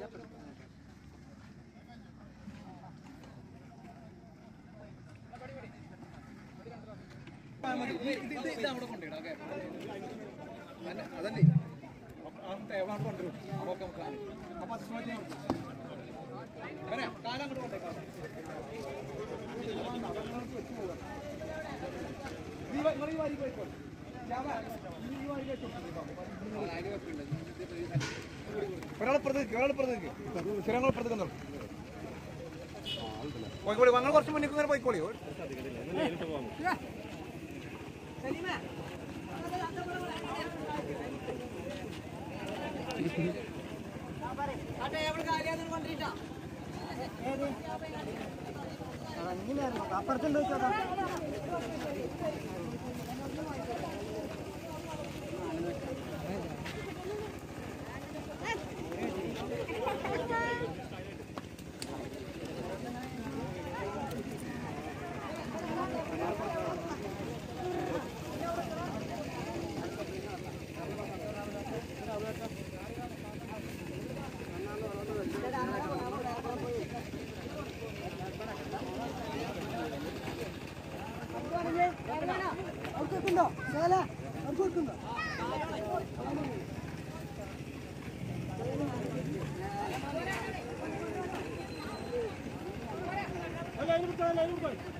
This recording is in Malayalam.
അതല്ലേ ആ ടേബിളാണ് കൊണ്ടുവരും അതൊക്കെ നമുക്ക് കാണാം. അപ്പൊ അത് ശ്രമിച്ച് ഞാൻ വിളിക്കാം. വരാം. കാലം അങ്ങോട്ട് കൊണ്ടേക്കാം. നീ വ- നിങ്ങൾ ഈ വരി പോയിക്കോളൂ. ശ്യാമ, നീ ഈ വരി വെച്ചോ. ഒരാളിപ്പുറത്ത് നിൽക്ക്, ഒരാളിപ്പുറത്ത് നിൽക്ക്. സ്ഥിരങ്ങളിപ്പുറത്ത് നിന്നോ. പോയിക്കോളി നിങ്ങൾ കുറച്ച് മുന്നിൽ ഇങ്ങനെ പോയിക്കോളി അപ്പുറത്തുണ്ട് ചോദിച്ചോക്കാം അവർക്ക് വെക്കുണ്ടോ ശാല അവർക്ക് വെക്കുണ്ടോ ലൈൻ വിട്ടോ ലൈൻ വിട്ടോ